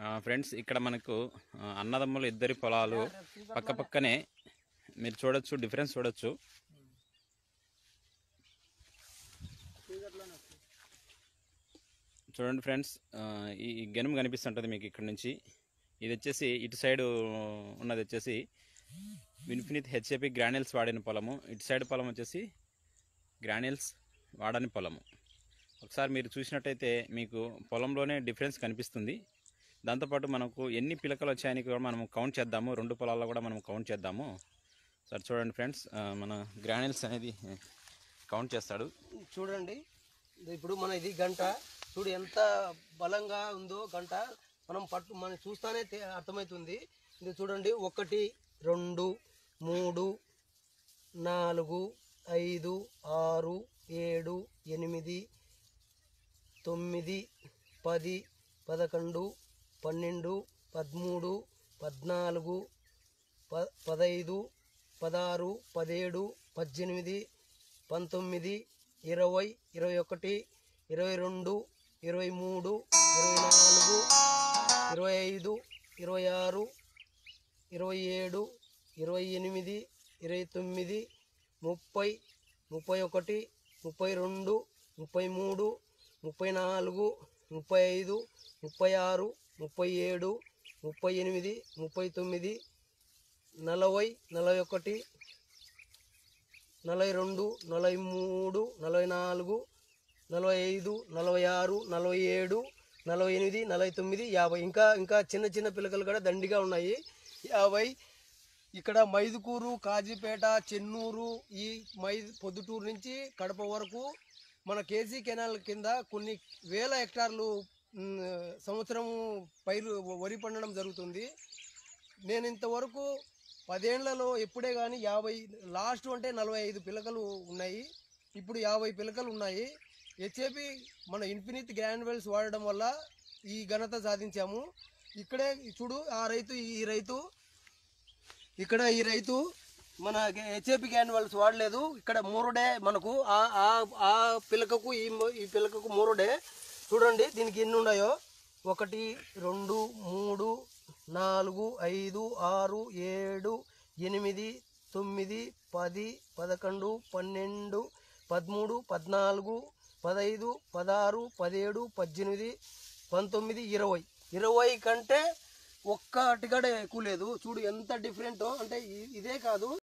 friends ఇక్కడ మనకు ఆ, అన్నదమ్ములు ఇద్దరి పొలాలు పక్క పక్కనే మీరు చూడొచ్చు డిఫరెన్స్ చూడొచ్చు చూడండి ఫ్రెండ్స్ ఆ, ఈ ఈ గెనుము కనిపిస్తుంటుంది మీకు ఇక్కడ నుంచి ఇది వచ్చేసి ఇటు సైడ్ ఉన్నది వచ్చేసి ఇన్ఫినిత్ హెచ్ఏపి గ్రానిల్స్ వాడిన పొలము ఇటు సైడ్ పొలం వచ్చేసి గ్రానిల్స్ వాడని పొలము ఒకసారి మీరు చూసినట్టయితే మీకు పొలంలోనే డిఫరెన్స్ కనిపిస్తుంది దాంతోపాటు మనకు ఎన్ని పిలకలు వచ్చాయని కూడా మనం కౌంట్ చేద్దాము రెండు పొలాల్లో కూడా మనం కౌంట్ చేద్దాము సార్ చూడండి ఫ్రెండ్స్ ఆ, మన గ్రానిల్స్ అనేది కౌంట్ చేస్తాడు చూడండి ఇది ఇప్పుడు మన ఇది గంట చూడు ఎంత బలంగా ఉందో గంట మనం పట్టు మనం చూస్తానే తే- అర్థమవుతుంది ఇది చూడండి ఒకటి రెండు మూడు నాలుగు ఐదు ఆరు ఏడు ఎనిమిది తొమ్మిది పది పదకొండు పన్నెండు పదమూడు పద్నాలుగు ప పదైదు పదహారు పదిహేడు పద్దెనిమిది పంతొమ్మిది ఇరవై ఇరవై ఒకటి ఇరవై రెండు ఇరవై మూడు ఇరవై నాలుగు ఇరవై ఐదు ఇరవై ఆరు ఇరవై ఏడు ఇరవై ఎనిమిది ఇరవై తొమ్మిది ముప్పై ముప్పై ఒకటి ముప్పై రెండు ముప్పై మూడు ముప్పై నాలుగు ముప్పై ఐదు ముప్పై ఆరు ముప్పై ఏడు ముప్పై ఎనిమిది ముప్పై తొమ్మిది నలభై నలభై ఒకటి నలభై రెండు నలభై మూడు నలభై నాలుగు నలభై ఐదు నలభై ఆరు నలభై ఏడు నలభై ఎనిమిది నలభై తొమ్మిది యాభై ఇంకా ఇంకా చిన్న చిన్న పిల్లకలు కూడా దండిగా ఉన్నాయి యాభై ఇక్కడ మైదుకూరు కాజీపేట చెన్నూరు ఈ మై పొద్దుటూరు నుంచి కడప వరకు మన కేసీ కెనాల్ కింద కొన్ని వేల హెక్టార్లు మ్, సంవత్సరము పైరు వరి పండడం జరుగుతుంది నేను ఇంతవరకు పదేళ్లలో ఎప్పుడే కానీ యాభై లాస్ట్ అంటే నలభై ఐదు పిలకలు ఉన్నాయి ఇప్పుడు యాభై పిలకలు ఉన్నాయి హెచ్ఏపి మన ఇన్ఫినిట్ గ్రాన్యువల్స్ వాడడం వల్ల ఈ ఘనత సాధించాము ఇక్కడే చూడు ఆ రైతు ఈ రైతు ఇక్కడ ఈ రైతు మన హెచ్ఏపి గ్రాన్యువల్స్ వాడలేదు ఇక్కడ మూరుడే మనకు ఆ ఆ ఆ పిలకకు ఈ మ- ఈ పిలకకు మూరుడే చూడండి దీనికి ఎన్ని ఉన్నాయో ఒకటి రెండు మూడు నాలుగు ఐదు ఆరు ఏడు ఎనిమిది తొమ్మిది పది పదకొండు పన్నెండు పదమూడు పద్నాలుగు పదహైదు పదహారు పదిహేడు పద్దెనిమిది పంతొమ్మిది ఇరవై ఇరవై కంటే ఒక్కటి కూడా ఎక్కువ లేదు చూడు ఎంత డిఫరెంటో అంటే ఇ- ఇదే కాదు